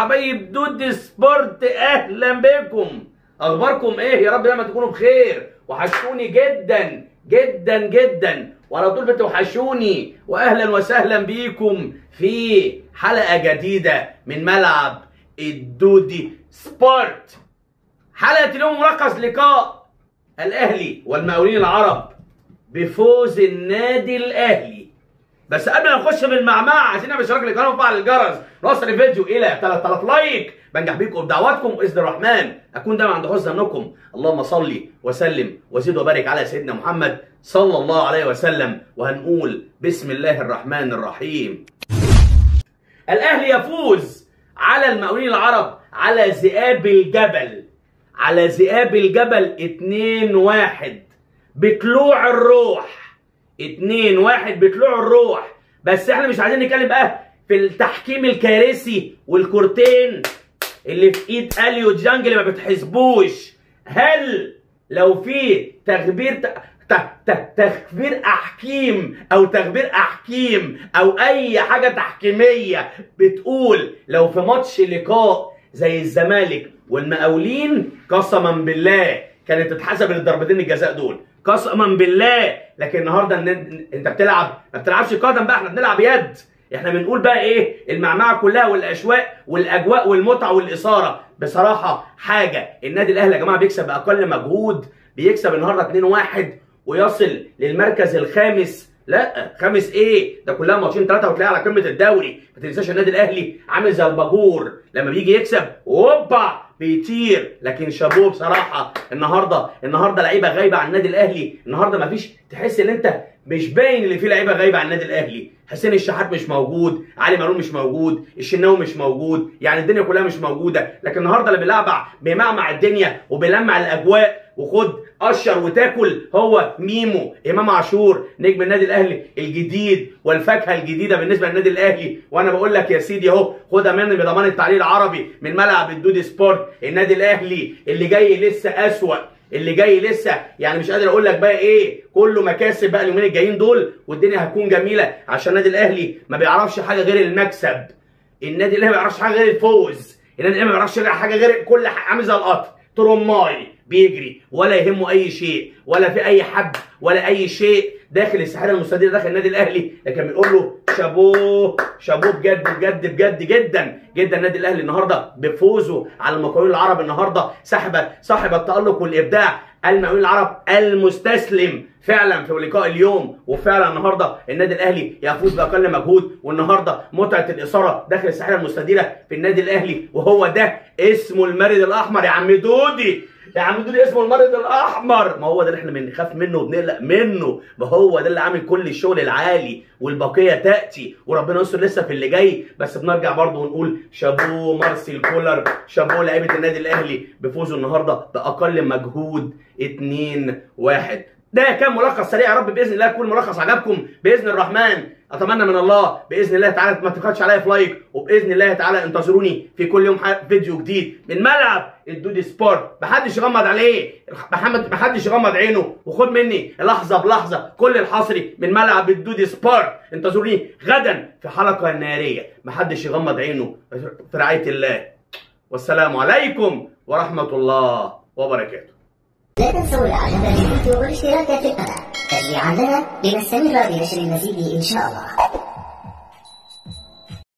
حبايب دود سبورت اهلا بكم اخباركم ايه يا رب دايما تكونوا بخير وحشوني جدا جدا جدا وعلى طول بتوحشوني واهلا وسهلا بيكم في حلقه جديده من ملعب الدودي سبورت حلقه اليوم ملخص لقاء الاهلي والمقاولين العرب بفوز النادي الاهلي بس قبل ما نخش في المعمعة عايزين نعمل اشتراك للقناه وفعل الجرس نوصل الفيديو الى 3000 لايك بنجح بيكم بدعواتكم باذن الرحمن اكون دايما عند حسن ظنكم اللهم صل وسلم وزد وبارك على سيدنا محمد صلى الله عليه وسلم وهنقول بسم الله الرحمن الرحيم الاهلي يفوز على المقاولين العرب على ذئاب الجبل على ذئاب الجبل 2-1 بطلوع الروح 2 1 بطلوع الروح بس احنا مش عايزين نتكلم بقى في التحكيم الكارثي والكورتين اللي في ايد اليو ديانج اللي ما بتحسبوش هل لو في تخبير ت... ت... ت... تخبير احكيم او تخبير احكيم او اي حاجه تحكيميه بتقول لو في ماتش لقاء زي الزمالك والمقاولين قسما بالله كانت تتحسب الضربتين الجزاء دول قسما بالله لكن النهارده ان انت بتلعب ما بتلعبش قدم بقى احنا بنلعب يد احنا بنقول بقى ايه المعمعه كلها والاشواق والاجواء والمتعه والاثاره بصراحه حاجه النادي الاهلي يا جماعه بيكسب باقل مجهود بيكسب النهارده 2-1 ويصل للمركز الخامس لا خامس ايه ده كلها ماتشين ثلاثه وتلاقي على قمه الدوري ما تنساش النادي الاهلي عامل زي الباجور لما بيجي يكسب هوبا بيطير لكن شابوه بصراحه النهارده النهارده لعيبه غايبه عن النادي الاهلي النهارده مفيش تحس ان انت مش باين اللي فيه لعيبه غايبه عن النادي الاهلي حسين الشحات مش موجود علي معلول مش موجود الشناوي مش موجود يعني الدنيا كلها مش موجوده لكن النهارده اللي بيلعبع بيمعمع الدنيا وبيلمع الاجواء وخد قشر وتاكل هو ميمو امام عاشور نجم النادي الاهلي الجديد والفاكهه الجديده بالنسبه للنادي الاهلي وانا بقول لك يا سيدي اهو خدها مني بضمان التعليق العربي من ملعب الدودي سبورت النادي الاهلي اللي جاي لسه اسوأ اللي جاي لسه يعني مش قادر اقول لك بقى ايه كله مكاسب بقى اليومين الجايين دول والدنيا هتكون جميله عشان النادي الاهلي ما بيعرفش حاجه غير المكسب النادي الاهلي ما بيعرفش حاجه غير الفوز النادي الاهلي ما بيعرفش حاجه غير كل حاجه عامل زي القطر ترماي بيجري ولا يهمه اي شيء ولا في اي حد ولا اي شيء داخل السحاره المستديره داخل النادي الاهلي لكن بنقول له شابوه شابوه بجد بجد بجد جدا جدا النادي الاهلي النهارده بفوزه على المقاولين العرب النهارده صاحب صاحب التالق والابداع المقاولين العرب المستسلم فعلا في لقاء اليوم وفعلا النهارده النادي الاهلي يفوز باقل مجهود والنهارده متعه الاثاره داخل الساحره المستديره في النادي الاهلي وهو ده اسمه المارد الاحمر يا عم دودي يا عم دودي اسمه المارد الاحمر ما هو ده اللي احنا بنخاف منه وبنقلق منه ما هو ده اللي عامل كل الشغل العالي والبقيه تاتي وربنا يستر لسه في اللي جاي بس بنرجع برضه ونقول شابوه مارسيل كولر شابوه لعيبه النادي الاهلي بفوزه النهارده باقل مجهود 2 1 ده كان ملخص سريع يا رب باذن الله يكون ملخص عجبكم باذن الرحمن اتمنى من الله باذن الله تعالى ما تبخلش عليا في لايك وباذن الله تعالى انتظروني في كل يوم فيديو جديد من ملعب الدودي سبورت محدش يغمض عليه محمد محدش يغمض عينه وخد مني لحظه بلحظه كل الحصري من ملعب الدودي سبورت انتظروني غدا في حلقه ناريه محدش يغمض عينه في رعايه الله والسلام عليكم ورحمه الله وبركاته لا تنسوا الاعجاب بالفيديو والاشتراك في القناة تشجيعا لنا لنستمر بنشر المزيد ان شاء الله